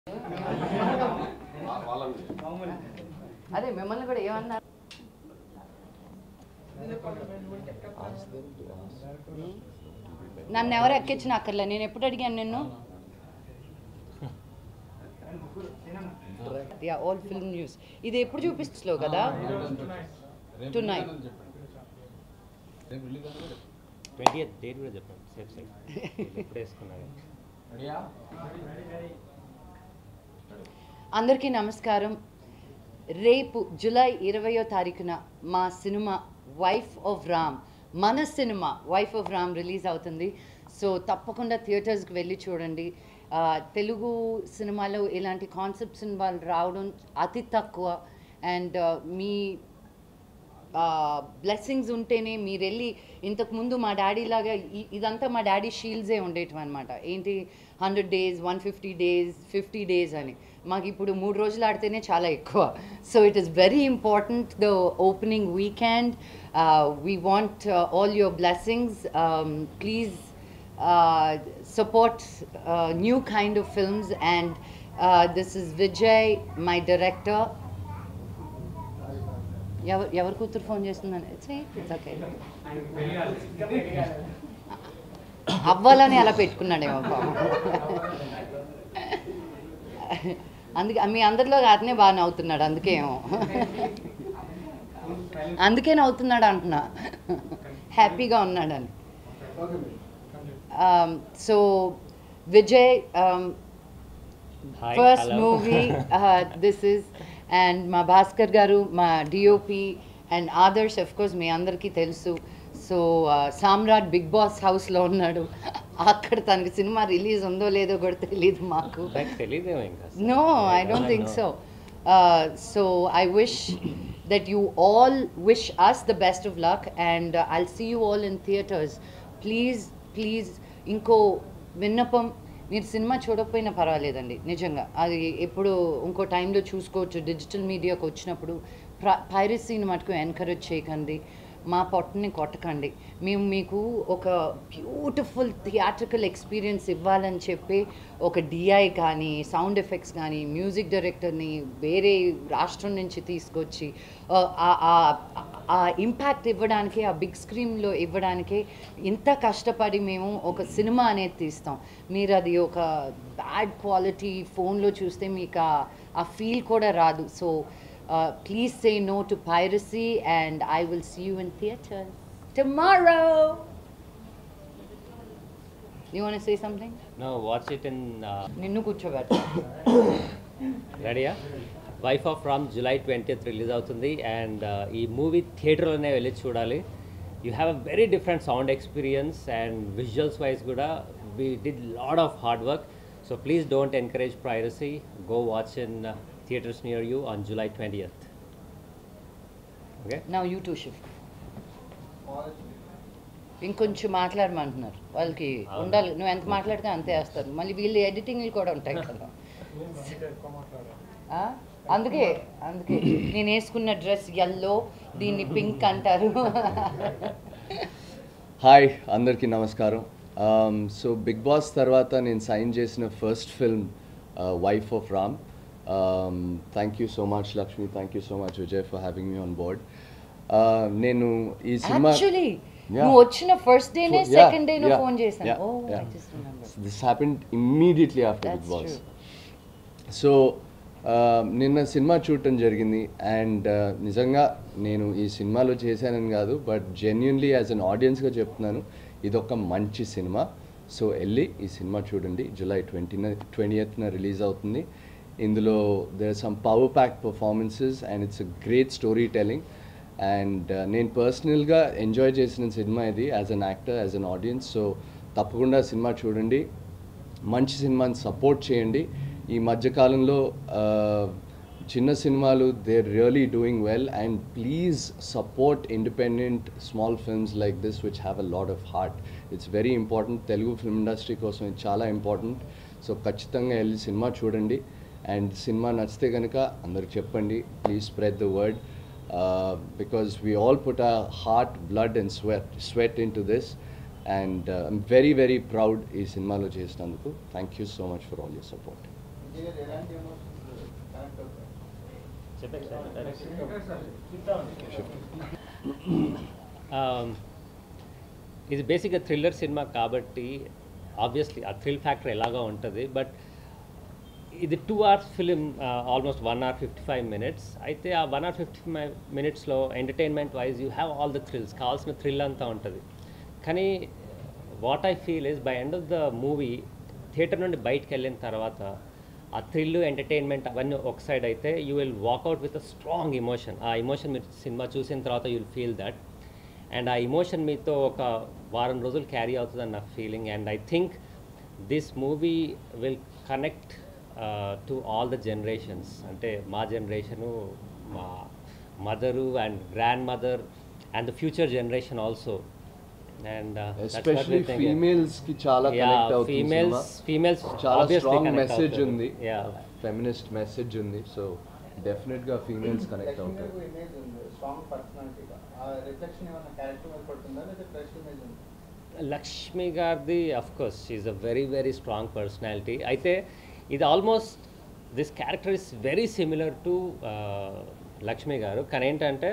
అదే మిమ్మల్ని కూడా ఏమన్నారు నన్ను ఎవరు ఎక్కించిన అక్కర్లే నేను ఎప్పుడు అడిగాను నిన్ను యా ఆల్ ఫిల్మ్ న్యూస్ ఇది ఎప్పుడు చూపిస్తలో కదా Tonight. ట్వంటీ ఎయిత్ డేట్ కూడా చెప్పండి సేఫ్ సైడ్ ఎప్పుడు వేసుకున్నారు అందరికీ నమస్కారం రేపు జూలై ఇరవయో తారీఖున మా సినిమా వైఫ్ ఆఫ్ రామ్ మన cinema wife of Ram release అవుతుంది సో తప్పకుండా థియేటర్స్కి వెళ్ళి చూడండి ఆ, తెలుగు సినిమాలో ఇలాంటి కాన్సెప్ట్స్ వాళ్ళు రావడం అతి తక్కువ అండ్ మీ బ్లెస్సింగ్స్ ఉంటేనే మీరు వెళ్ళి ఇంతకు ముందు మా డాడీ లాగా ఇ- ఇదంతా మా డాడీ షీల్డ్సే ఉండేటివి అనమాట ఏంటి hundred days one fifty days fifty days అని మాకు ఇప్పుడు మూడు రోజులు ఆడితేనే చాలా ఎక్కువ so it is very important the opening weekend we want all your blessings please support uh, new kind of films and uh, this is Vijay, my director. ఎవరు ఎవరు కూతురు ఫోన్ చేస్తుందని ఇట్స్ ఇట్స్ ఓకే అవ్వాలని అలా పెట్టుకున్నాడేమో పాపం అందుకే మీ అందరిలో అతనే బాగా నవ్వుతున్నాడు అందుకే ఏమో అందుకే నవ్వుతున్నాడు అంటున్నా హ్యాపీగా ఉన్నాడని um, so Vijay, um, Hi, first hello. movie uh, this is and మా భాస్కర్ గారు మా DOP and Adarsh of course మీ అందరికీ తెలుసు సో సామ్రాట్ బిగ్ బాస్ హౌస్లో ఉన్నాడు అక్కడ తనకి సినిమా రిలీజ్ ఉందో లేదో కూడా తెలియదు మాకు నాకు తెలియదేమో ఇంకా No, I don't think so. Uh, so I wish that you all wish us the best of luck, and uh, I'll see you all in theaters. Please, please, ఇంకో విన్నపం మీరు సినిమా చూడకపోయినా పర్వాలేదండి నిజంగా అది ఎప్పుడు ఇంకో టైంలో చూసుకోవచ్చు డిజిటల్ మీడియాకి వచ్చినప్పుడు పైరసీని మటుకు ఎంకరేజ్ చేయకండి మా పొట్టని కొట్టకండి మేము మీకు ఒక బ్యూటిఫుల్ థియేట్రికల్ ఎక్స్పీరియన్స్ ఇవ్వాలని చెప్పి ఒక డిఐ కానీ సౌండ్ ఎఫెక్ట్స్ కానీ మ్యూజిక్ డైరెక్టర్ని వేరే రాష్ట్రం నుంచి తీసుకొచ్చి ఆ, ఆ- ఆ- ఆ ఇంపాక్ట్ ఇవ్వడానికి ఆ బిగ్ స్క్రీన్లో ఇవ్వడానికి ఇంత కష్టపడి మేము ఒక సినిమా అనేది తీస్తాం మీరు అది ఒక బ్యాడ్ క్వాలిటీ ఫోన్లో చూస్తే మీకు ఆ- ఆ ఫీల్ కూడా రాదు so please say no to piracy and I will see you in theatre tomorrow you want say something no watch it in నిన్ను కూర్చోబెట్ట రెడీయా wife of Ram July twentieth release అవుతుంది అండ్ ఈ మూవీ థియేటర్లోనే వెళ్ళి చూడాలి you have a very different sound experience and visuals wise కూడా we did lot of hard work so please don't encourage piracy go watch in theatres near you on July twentieth okay now you to shift ఇంకొంచెం మాట్లాడమంటున్నారు వాళ్ళకి అవునా? ఉండాలి నువ్వు ఎంత మాట్లాడితే అంతే వేస్తారు మళ్ళీ వీళ్ళు ఎడిటింగ్లు కూడా ఉంటాయి కదా ఆ? అందుకే అందుకే నేను వేసుకున్న డ్రెస్ ఎల్లో దీన్ని పింక్ అంటారు హాయ్ అందరికీ నమస్కారం సో బిగ్ బాస్ తర్వాత నేను సైన్ చేసిన first film wife of Ram thank you so much Lakshmi thank you so much Vijay for having me on board నేను ఈ సినిమా యాక్చువల్లీ Yeah. నువ్వు వచ్చిన ఫస్ట్ డేనే Yeah, సెకండ్ డేనే yeah, ఫోన్ చేశాను yeah, oh I yeah. Just remember this happened immediately after big That's boss true. So నిన్న సినిమా చూడటం జరిగింది అండ్ నిజంగా నేను ఈ సినిమాలో చేశానని కాదు బట్ జెన్యున్లీ యాజ్ అన్ ఆడియన్స్గా చెప్తున్నాను ఇది ఒక మంచి సినిమా సో వెళ్ళి ఈ సినిమా చూడండి జూలై ట్వంటీన ట్వంటీయత్న రిలీజ్ అవుతుంది ఇందులో there some power pack performances and it's a great story telling and నేను పర్సనల్గా ఎంజాయ్ చేసిన సినిమా ఇది as an actor as an audience so తప్పకుండా సినిమా చూడండి మంచి సినిమాని సపోర్ట్ చేయండి ఈ మధ్యకాలంలో ఆ, చిన్న సినిమాలు they really doing well and please support independent small films like this which have a lot of heart it's very important Telugu film industry కోసం ఇది చాలా ఇంపార్టెంట్ సో ఖచ్చితంగా వెళ్ళి సినిమా చూడండి అండ్ సినిమా నచ్చితే కనుక అందరికి చెప్పండి please spread the word because we all put a heart blood and sweat sweat into this and I'm very very proud ఈ సినిమాలో చేసినందుకు thank you so much for all your support interior ఎలాంటి emotions connect అవుతాయి ఇది బేసిక్గా thriller సినిమా కాబట్టి obviously ఆ థ్రిల్ ఫ్యాక్టర్ ఎలాగో ఉంటుంది బట్ ఇది two hours film almost one hour fifty five minutes అయితే ఆ వన్ అవర్ ఫిఫ్టీ ఫైవ్ మినిట్స్లో entertainment wise you have all the thrills కావాల్సిన థ్రిల్ అంతా ఉంటుంది కానీ what I feel is by end of the movie theatre నుండి బయటకు వెళ్ళిన తర్వాత ఆ థ్రిల్ ఎంటర్టైన్మెంట్ అవన్నీ ఒక సైడ్ అయితే you will walk out with a strong emotion ఆ ఇమోషన్ మీరు సినిమా చూసిన తర్వాత you will feel that and ఆ ఇమోషన్ మీతో ఒక వారం రోజులు క్యారీ అవుతుందని నా feeling and I think this movie will connect to all the generations అంటే మా జనరేషను మా mother and grandmother and the future generation also and especially females కి చాలా కనెక్ట్ అవుతుంది ఫీమేల్స్ సినిమా. ఫీమేల్స్ చాలా స్ట్రాంగ్ మెసేజ్ ఉంది యా ఫెమినిస్ట్ మెసేజ్ ఉంది సో డెఫినెట్ గా ఫీమేల్స్ కనెక్ట్ లక్ష్మీ అవుతారు గారు ఇమేజ్ ఉంది స్ట్రాంగ్ పర్సనాలిటీగా ఆ రిఫ్లెక్షన్ ఏమైనా క్యారెక్టర్ మీద పడుతుందా లేదా ఫ్రెష్ ఇమేజ్ ఉంది లక్ష్మి గారిది of course she's a very very strong personality అయితే ఇది almost this character is very similar to Lakshmi garu కానీ ఏంటంటే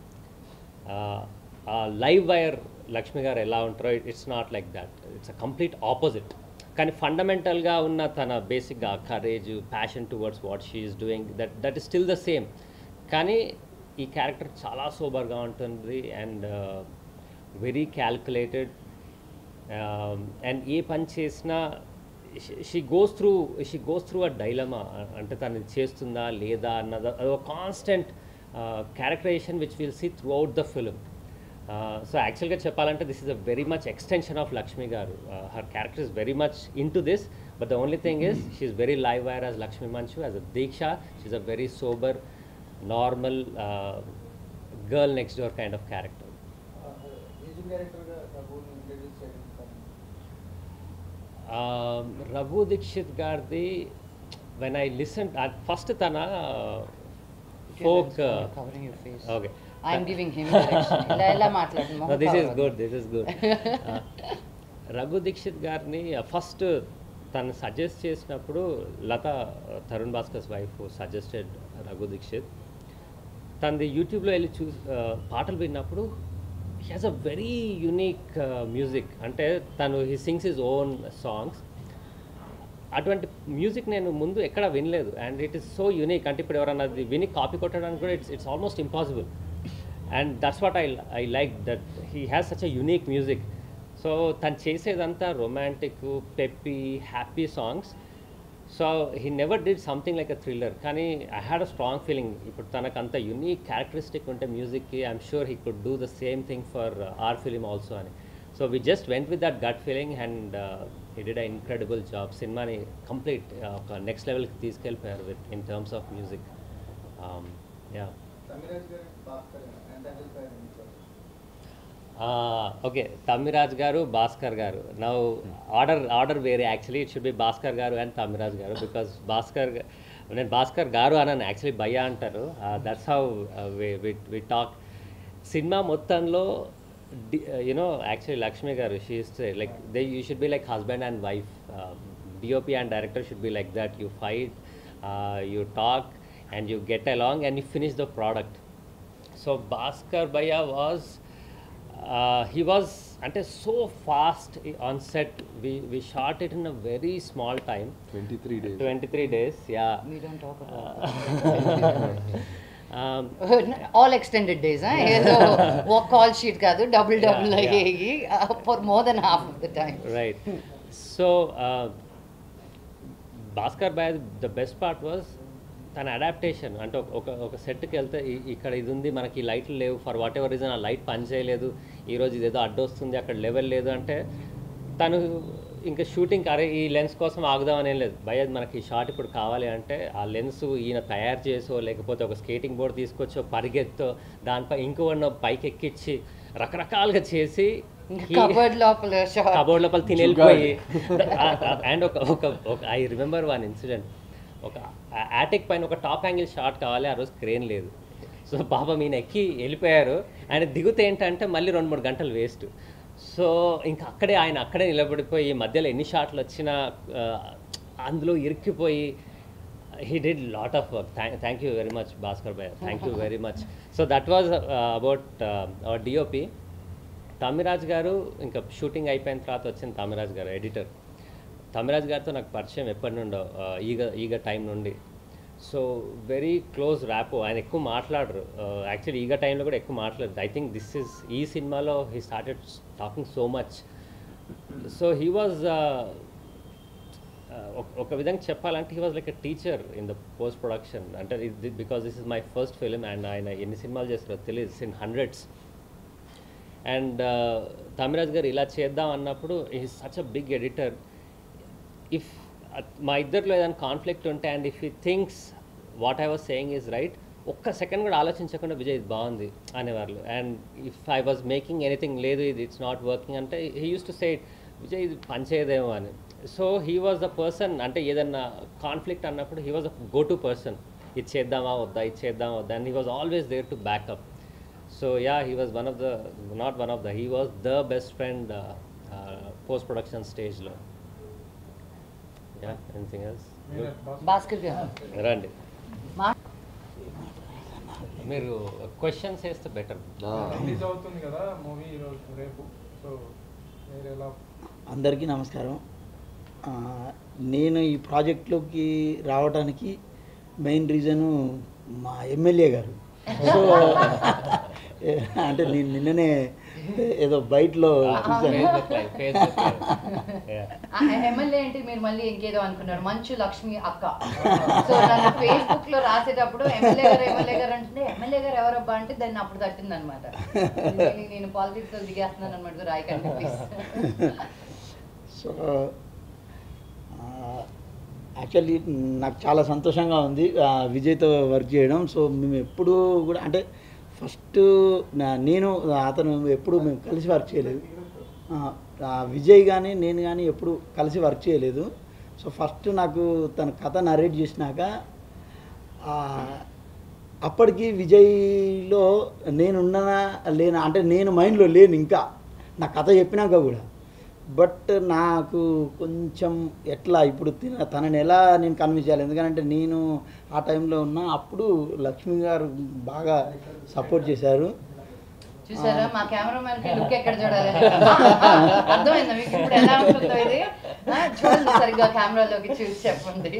లైవ్ వైర్ లక్ష్మి గారు ఎలా ఉంటారో it's not like that it's a complete opposite కానీ ఫండమెంటల్గా ఉన్న తన బేసిక్గా courage passion towards what she is doing that that is still the same కానీ ఈ క్యారెక్టర్ చాలా సూపర్గా ఉంటుంది అండ్ వెరీ క్యాల్కులేటెడ్ అండ్ ఏ పని చేసినా she goes through she goes through a dilemma అంటే తను ఇది చేస్తుందా లేదా అన్నది అదొక constant characterisation which will see throughout the film so యాక్చువల్గా చెప్పాలంటే this is a very much extension of Lakshmi garu her character is very much into this but the only thing is she's very live wire as Lakshmi Manchu as a Deeksha she's a very sober normal girl next door kind of character music డైరెక్టర్గా రఘుని introduce చేయడం sir Raghu Dikshit గారిది when I listen first తన folk covering your face. Okay I'm giving him direction. ఇలా ఎలా మాట్లాడు మొహం this is cover. Good this is good Raghu Dikshit గారిని ఫస్ట్ తను సజెస్ట్ చేసినప్పుడు లత తరుణ్ భాస్కర్స్ వైఫ్ సజెస్టెడ్ రఘు దీక్షిత్ తనది యూట్యూబ్లో వెళ్ళి చూ పాటలు విన్నప్పుడు he has a very unique music అంటే తను he sings his own songs అటువంటి మ్యూజిక్ నేను ముందు ఎక్కడ వినలేదు and it is so unique అంటే ఇప్పుడు ఎవరన్నా అది విని కాపీ కొట్టడానికి కూడా it's it's almost impossible and that's what I I like that he has such a unique music so తను చేసేదంతా romantic peppy happy songs so he never did something like a thriller కానీ I had a strong feeling ఇప్పుడు తనకు అంత unique characteristic ఉంటే మ్యూజిక్కి I'm sure he could do the same thing for are film also అని so we just went with that gut feeling and he did a incredible job సినిమాని complete ఒక next లెవెల్కి తీసుకెళ్ళిపోయారు with in terms of music yeah Tammiraj గారి భాస్కర్ ఎంత help అయ్యారు sir okay తమ్మిరాజ్ గారు భాస్కర్ గారు నా ఆర్డర్ ఆర్డర్ వేరే actually it should be Bhaskar garu and తమ్మిరాజ్ గారు బికాస్ భాస్కర్ గా- నేను భాస్కర్ గారు అన్నాను యాక్చువల్లీ భయ్య అంటారు దట్స్ హౌ వి టాక్ సినిమా మొత్తంలో you know actually Lakshmi garu she's like they you should be like husband and wife DOP and director should be like that you fight you talk and you get along and you finish the product so Bhaskar భయ్య was he was అంటే so fast on set we we shot it in a very small time twenty three days twenty three days yeah We don't talk about all extended days ఏదో ఒక call sheet కాదు double double Yeah, yeah. అయ్యేవి for more than half of the time right so Bhaskar బాయ్ the best part was తన adaptation అంటే ఒక- ఒక ఒక సెట్కి వెళ్తే ఇ- ఇక్కడ ఇది ఉంది మనకి ఈ లైట్లు లేవు ఫర్ వాట్ ఎవర్ రీజన్ ఆ లైట్ పని చేయలేదు ఈరోజు ఇదేదో అడ్డొస్తుంది అక్కడ లెవెల్ లేదు అంటే తను ఇంకా షూటింగ్ అరే ఈ లెన్స్ కోసం ఆగుదామని ఏం లేదు భయ మనకి ఈ షాట్ ఇప్పుడు కావాలి అంటే ఆ లెన్స్ ఈయన తయారు చేసో లేకపోతే ఒక స్కేటింగ్ బోర్డ్ తీసుకొచ్చో పరిగెత్తో దానిపై ఇంకో పైకి ఎక్కించి రకరకాలుగా చేసి he- కబర్డ్ లోపల షార్ట్ కబోర్డ్ లోపల తిని వెళ్ళిపోయి అండ్ ఒక ఒక ఒక ఐ రిమెంబర్ వన్ ఇన్సిడెంట్ ఒక యాటిక్ పైన ఒక టాప్ యాంగిల్ షాట్ కావాలి ఆ రోజు క్రేన్ లేదు సో పాపం ఈయన ఎక్కి వెళ్ళిపోయారు ఆయన దిగుతే ఏంటంటే మళ్ళీ రెండు మూడు గంటలు వేస్ట్ సో ఇంకా అక్కడే ఆయన అక్కడే నిలబడిపోయి మధ్యలో ఎన్ని షాట్లు వచ్చినా ఆ, అందులో ఇరిక్కిపోయి he did lot of work. Thank, thank you very much, Bhaskar Bhai. Thank you very much. So that was uh, about uh, our DOP. తమిరాజ్ గారు ఇంకా షూటింగ్ అయిపోయిన తర్వాత వచ్చిన తమిరాజ్ గారు ఎడిటర్ తమిరాజ్ గారితో నాకు పరిచయం ఎప్పటి నుండో ఆ, ఈగ ఈగ టైం నుండి సో వెరీ క్లోజ్ ర్యాప్ ఆయన ఎక్కువ మాట్లాడరు యాక్చువల్లీ ఈగ టైంలో కూడా ఎక్కువ మాట్లాడరు ఐ థింక్ దిస్ ఇస్ ఈ సినిమాలో he started talking so much so he was ఒక విధంగా చెప్పాలంటే he was like a teacher in the post production అంటే because this is my first film and ఆయన ఎన్ని సినిమాలు చేస్తారో తెలియదు ఇన్ హండ్రెడ్స్ అండ్ తమిరాజ్ గారు ఇలా చేద్దాం అన్నప్పుడు ఈ such a big editor if మా ఇద్దరిలో ఏదైనా కాన్ఫ్లిక్ట్ ఉంటే అండ్ ఇఫ్ ఈ things what I was saying is right ఒక్క సెకండ్ కూడా ఆలోచించకుండా విజయ్ ఇది బాగుంది అనేవాళ్ళు and if I was making anything లేదు ఇది ఇట్స్ నాట్ వర్కింగ్ అంటే he use to say Vijay ఇది పనిచేయదేమో అని so he was the person అంటే ఏదన్నా కాన్ఫ్లిక్ట్ అన్నప్పుడు he was a go to person ఇది చేద్దామా వద్దా ఇది చేద్దామా వద్దా and he was always there to backup so yeah he was one of the not one of the he was the best friend post production స్టేజ్లో yeah anything else Bhaskar garu రండి మా మీరు క్వశ్చన్స్ వేస్తే బెటర్ రిలీజ్ అవుతుంది కదా movie ఈరోజు రేపు so మీరు ఎలా అందరికీ నమస్కారం ఆ, నేను ఈ ప్రాజెక్ట్లోకి రావడానికి మెయిన్ రీజను మా ఎమ్మెల్యే గారు సో అంటే నేను నిన్ననే ఏదో బయటలో చూశాను ఫేస్బుక్ లైవ్ ఫేస్బుక్ ఎమ్మెల్యే అంటే మీరు మళ్ళీ ఇంకేదో అనుకున్నారు మంచు లక్ష్మి అక్క సో నన్ను ఫేస్బుక్ లో రాసేటప్పుడు ఎమ్మెల్యే గారు ఎమ్మెల్యే గారు అంటే ఎమ్మెల్యే గారు ఎవరబ్బా అంటే దాన్ని అప్పుడు తట్టింది అనమాట నేను పాలిటిక్స్ లో దిగేస్తున్నాను అనమాట రాయకండి ప్లీజ్ సో యాక్చువల్లీ నాకు చాలా సంతోషంగా ఉంది ఆ, విజయ్తో వర్క్ చేయడం సో మేము ఎప్పుడు కూడా అంటే ఫస్ట్ నేను అతను ఎప్పుడు మేము కలిసి వర్క్ చేయలేదు ఆ, ఆ, విజయ్ కానీ నేను కానీ ఎప్పుడు కలిసి వర్క్ చేయలేదు సో ఫస్ట్ నాకు తన కథ నరేట్ చేసినాక ఆ, అప్పటికి విజయ్లో నేనున్నానా లేనా అంటే నేను మైండ్లో లేను ఇంకా నా కథ చెప్పినాక కూడా బట్ నాకు కొంచెం ఎట్లా ఇప్పుడు తిన తనని ఎలా నేను కన్విన్స్ చేయాలి ఎందుకంటే నేను ఆ టైంలో ఉన్నా అప్పుడు లక్ష్మి గారు బాగా సపోర్ట్ చేశారు చూసారా మా కెమెరామెన్ కి లుక్ ఎక్కడ చూడాలి అర్థమైందా మీకు ఇప్పుడు ఎలా ఉంటుందో ఇది ఆ, చూడండి సరిగ్గా కెమెరాలోకి చూసి చెప్పండి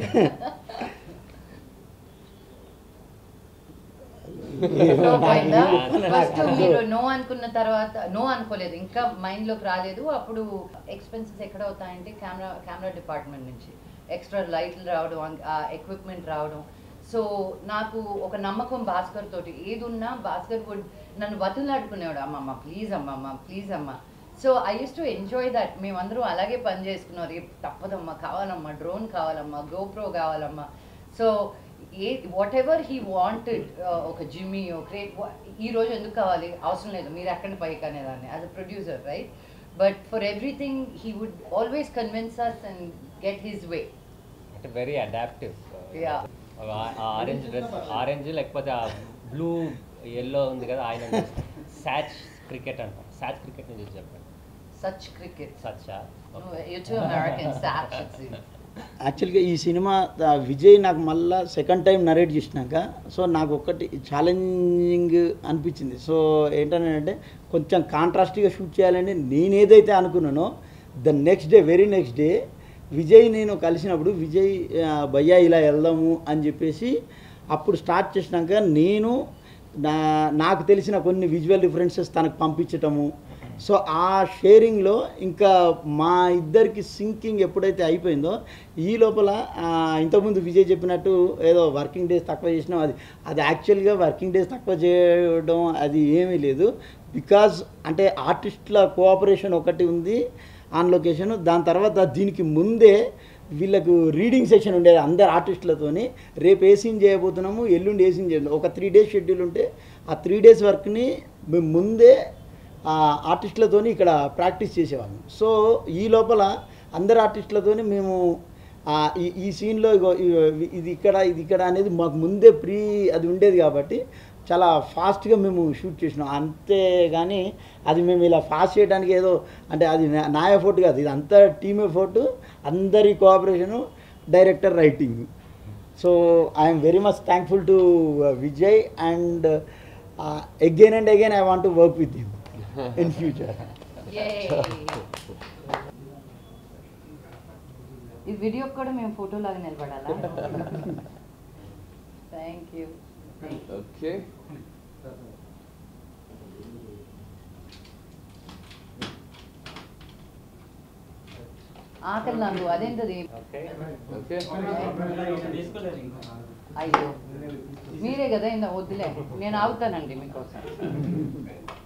ఫస్ట్ మీరు నో అనుకున్న తర్వాత నో అనుకోలేదు ఇంకా మైండ్ లోకి రాలేదు అప్పుడు ఎక్స్పెన్సెస్ ఎక్కడ అవుతాయంటే కెమెరా కెమెరా డిపార్ట్మెంట్ నుంచి ఎక్స్ట్రా లైట్లు రావడం ఎక్విప్మెంట్ రావడం సో నాకు ఒక నమ్మకం భాస్కర్ తోటి ఏది ఉన్నా భాస్కర్ వుడ్ నన్ను బతులాడుకునేవాడు అమ్మమ్మ ప్లీజ్ అమ్మమ్మ ప్లీజ్ అమ్మ so I use to enjoy that మేమందరం అలాగే పని చేసుకున్నాం రేపు తప్పదమ్మా కావాలమ్మా డ్రోన్ కావాలమ్మా గోప్రో కావాలమ్మా సో ఏ వాట్ ఎవర్ హీ వాంటెడ్ ఒక జిమ్మి ఒక ఈ రోజు ఎందుకు కావాలి అవసరం లేదు మీరు ఎక్కడ పైకి అనేదాన్ని as a producer right but for everything he would always convince us and get his way అంటే very adaptive Yeah. Orange dress orange లేకపోతే ఆ బ్లూ ఎల్లో ఉంది కదా ఆయన సాచ్ క్రికెట్ అంటారు సాచ్ క్రికెట్ నుంచి చెప్పండి సచ్ క్రికెట్ సచ్చా యూ టూ అమెరికన్ సాచ్ యాక్చువల్గా ఈ సినిమా ఆ, విజయ్ నాకు మళ్ళా సెకండ్ టైం నరేట్ చేసినాక సో నాకు ఒకటి ఛాలెంజింగ్ అనిపించింది సో ఏంటంటే కొంచెం కాంట్రాస్ట్గా షూట్ చేయాలని నేను ఏదైతే అనుకున్నానో the next day very next day Vijay నేను కలిసినప్పుడు విజయ్ ఆ, భయ్యా ఇలా వెళ్దాము అని చెప్పేసి అప్పుడు స్టార్ట్ చేసినాక నేను నా నాకు తెలిసిన కొన్ని విజువల్ రిఫరెన్సెస్ తనకు పంపించటము సో ఆ షేరింగ్లో ఇంకా మా ఇద్దరికి సింకింగ్ ఎప్పుడైతే అయిపోయిందో ఈ లోపల ఆ, ఇంతకుముందు విజయ్ చెప్పినట్టు ఏదో వర్కింగ్ డేస్ తక్కువ చేసినాం అది అది యాక్చువల్గా వర్కింగ్ డేస్ తక్కువ చేయడం అది ఏమీ లేదు బికాజ్ అంటే ఆర్టిస్టుల కోఆపరేషన్ ఒకటి ఉంది ఆన్ లొకేషన్ దాని తర్వాత దీనికి ముందే వీళ్ళకు రీడింగ్ సెషన్ ఉండేది అందరు ఆర్టిస్టులతోని రేపు ఏ సీన్ చేయబోతున్నాము ఎల్లుండి ఏ సీన్ చేయబోతున్నాము ఒక త్రీ డేస్ షెడ్యూల్ ఉంటే ఆ త్రీ డేస్ వర్క్ని మేము ముందే ఆ ఆర్టిస్టులతోని ఇక్కడ ప్రాక్టీస్ చేసేవాళ్ళం సో ఈ లోపల అందరు ఆర్టిస్టులతోని మేము ఆ, ఈ ఈ సీన్లో ఇగో ఇ- ఇది ఇక్కడ ఇది ఇక్కడ అనేది మాకు ముందే ప్రీ అది ఉండేది కాబట్టి చాలా ఫాస్ట్గా మేము షూట్ చేసినాం అంతేగాని అది మేము ఇలా ఫాస్ట్ చేయడానికి ఏదో అంటే అది నా- నా ఎఫోర్ట్ కాదు ఇది అంతా టీమ్ ఎఫోర్ట్ అందరి కోఆపరేషను director writing so I'm very much thankful to Vijay and again and again I want to work with him in future ఈ వీడియో కూడా మేము ఫోటో లాగా నిలబడాలా థ్యాంక్ యూ ఓకే ఆకలి నాకు అదేంటది ఓకే ఓకే అయ్యో మీరే కదా ఇంత వద్దులే నేను ఆగుతానండి మీకోసం